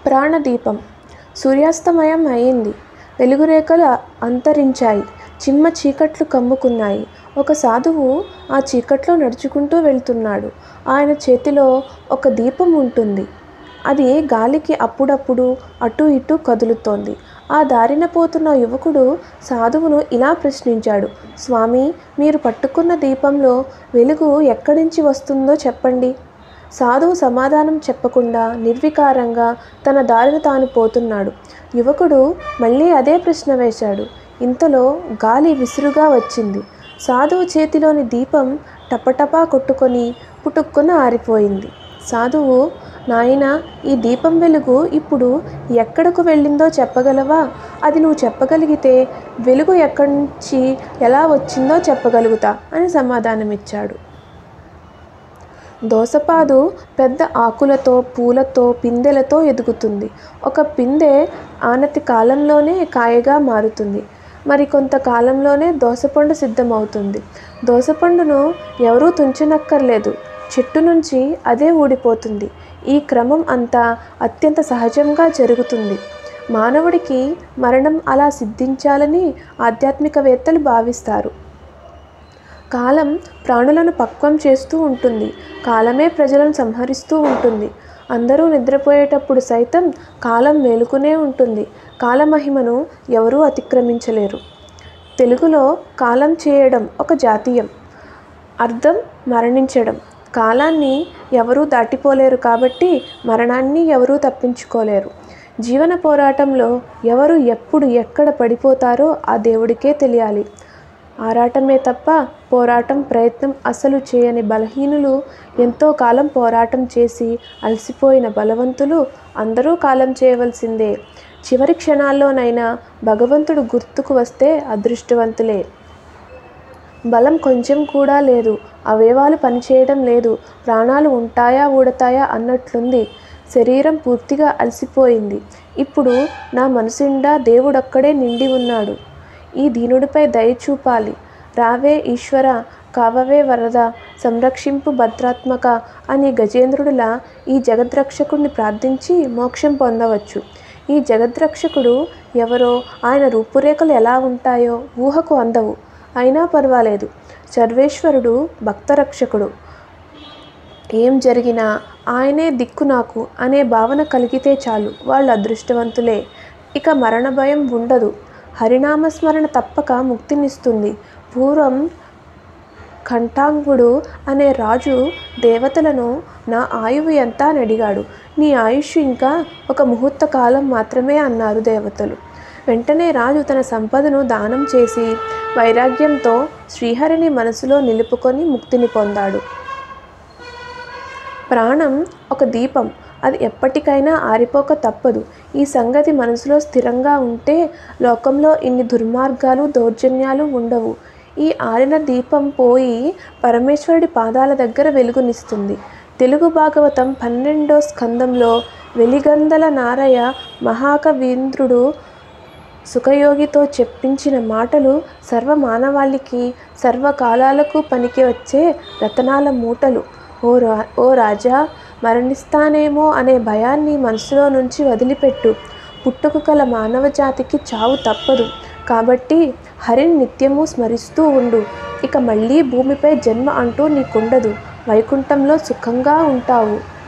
ప్రాణదీపం సూర్యాస్తమయం అయింది వెలుగురేఖలు అంతరించాయి చిమ్మ చీకట్లు కమ్ముకున్నాయి ఒక సాధువు ఆ చీకట్లో నడుచుకుంటూ వెళ్తున్నాడు ఆయన చేతిలో ఒక దీపం ఉంటుంది అది గాలికి అప్పుడప్పుడు అటు ఇటు కదులుతోంది ఆ దారిన పోతున్న యువకుడు సాధువును ఇలా ప్రశ్నించాడు స్వామి మీరు పట్టుకున్న దీపంలో వెలుగు ఎక్కడి నుంచి వస్తుందో చెప్పండి సాధువు సమాధానం చెప్పకుండా నిర్వికారంగా తన దారిన తాను పోతున్నాడు యువకుడు మళ్ళీ అదే ప్రశ్న వేశాడు ఇంతలో గాలి విసురుగా వచ్చింది సాధువు చేతిలోని దీపం టపటపా కొట్టుకొని పుటుక్కున ఆరిపోయింది సాధువు నాయనా ఈ దీపం వెలుగు ఇప్పుడు ఎక్కడకు వెళ్ళిందో చెప్పగలవా అది నువ్వు చెప్పగలిగితే వెలుగు ఎక్కడి నుంచి ఎలా వచ్చిందో చెప్పగలుగుతా అని సమాధానమిచ్చాడు దోసపాదు పెద్ద ఆకులతో పూలతో పిందెలతో ఎదుగుతుంది ఒక పిందె ఆనతి కాలంలోనే కాయగా మారుతుంది మరి కొంతకాలంలోనే దోసపండు సిద్ధమవుతుంది దోసపండును ఎవరూ తుంచనక్కర్లేదు చెట్టు నుంచి అదే ఊడిపోతుంది ఈ క్రమం అంతా అత్యంత సహజంగా జరుగుతుంది మానవుడికి మరణం అలా సిద్ధించాలని ఆధ్యాత్మికవేత్తలు భావిస్తారు కాలం ప్రాణులను పక్వం చేస్తూ ఉంటుంది కాలమే ప్రజలను సంహరిస్తూ ఉంటుంది అందరూ నిద్రపోయేటప్పుడు సైతం కాలం మేలుకునే ఉంటుంది కాలమహిమను ఎవరూ అతిక్రమించలేరు తెలుగులో కాలం చేయడం ఒక జాతీయం అర్థం మరణించడం కాలాన్ని ఎవరూ దాటిపోలేరు కాబట్టి మరణాన్ని ఎవరూ తప్పించుకోలేరు జీవన పోరాటంలో ఎవరు ఎప్పుడు ఎక్కడ పడిపోతారో ఆ దేవుడికే తెలియాలి ఆరాటమే తప్ప పోరాటం ప్రయత్నం అసలు చేయని బలహీనులు ఎంతో కాలం పోరాటం చేసి అలసిపోయిన బలవంతులు అందరూ కాలం చేయవలసిందే చివరి క్షణాల్లోనైనా భగవంతుడు గుర్తుకు వస్తే అదృష్టవంతులే బలం కొంచెం కూడా లేదు అవయవాలు పనిచేయడం లేదు ప్రాణాలు ఉంటాయా ఊడతాయా అన్నట్లుంది శరీరం పూర్తిగా అలసిపోయింది ఇప్పుడు నా మనసుండా దేవుడొక్కడే నిండి ఉన్నాడు ఈ దీనుడిపై దయ చూపాలి రావే ఈశ్వర కావవే వరద సంరక్షింపు భద్రాత్మక అని గజేంద్రుడిలా ఈ జగద్రక్షకుడిని ప్రార్థించి మోక్షం పొందవచ్చు ఈ జగద్రక్షకుడు ఎవరో ఆయన రూపురేఖలు ఎలా ఉంటాయో ఊహకు అందవు అయినా పర్వాలేదు సర్వేశ్వరుడు భక్తరక్షకుడు ఏం జరిగినా ఆయనే దిక్కు నాకు అనే భావన కలిగితే చాలు వాళ్ళు అదృష్టవంతులే ఇక మరణ భయం ఉండదు హరినామస్మరణ తప్పక ముక్తినిస్తుంది పూర్వం కంఠాంగుడు అనే రాజు దేవతలను నా ఆయువు ఎంత అని అడిగాడు నీ ఆయుష్ ఇంకా ఒక ముహూర్త కాలం మాత్రమే అన్నారు దేవతలు వెంటనే రాజు తన సంపదను దానం చేసి వైరాగ్యంతో శ్రీహరిని మనసులో నిలుపుకొని ముక్తిని పొందాడు ప్రాణం ఒక దీపం అది ఎప్పటికైనా ఆరిపోక తప్పదు ఈ సంగతి మనసులో స్థిరంగా ఉంటే లోకంలో ఇన్ని దుర్మార్గాలు దౌర్జన్యాలు ఉండవు ఈ ఆరిన దీపం పోయి పరమేశ్వరుడి పాదాల దగ్గర వెలుగునిస్తుంది తెలుగు భాగవతం పన్నెండో స్కందంలో వెలిగందల నారయ మహాకవీంద్రుడు సుఖయోగితో చెప్పించిన మాటలు సర్వమానవాళికి సర్వకాలాలకు పనికి వచ్చే రతనాల మూటలు ఓ రా ఓ రాజా మరణిస్తానేమో అనే భయాన్ని మనసులో నుంచి వదిలిపెట్టు పుట్టుకు గల మానవ జాతికి చావు తప్పదు కాబట్టి హరిని నిత్యము స్మరిస్తూ ఉండు ఇక మళ్ళీ భూమిపై జన్మ అంటూ నీకుండదు వైకుంఠంలో సుఖంగా ఉంటావు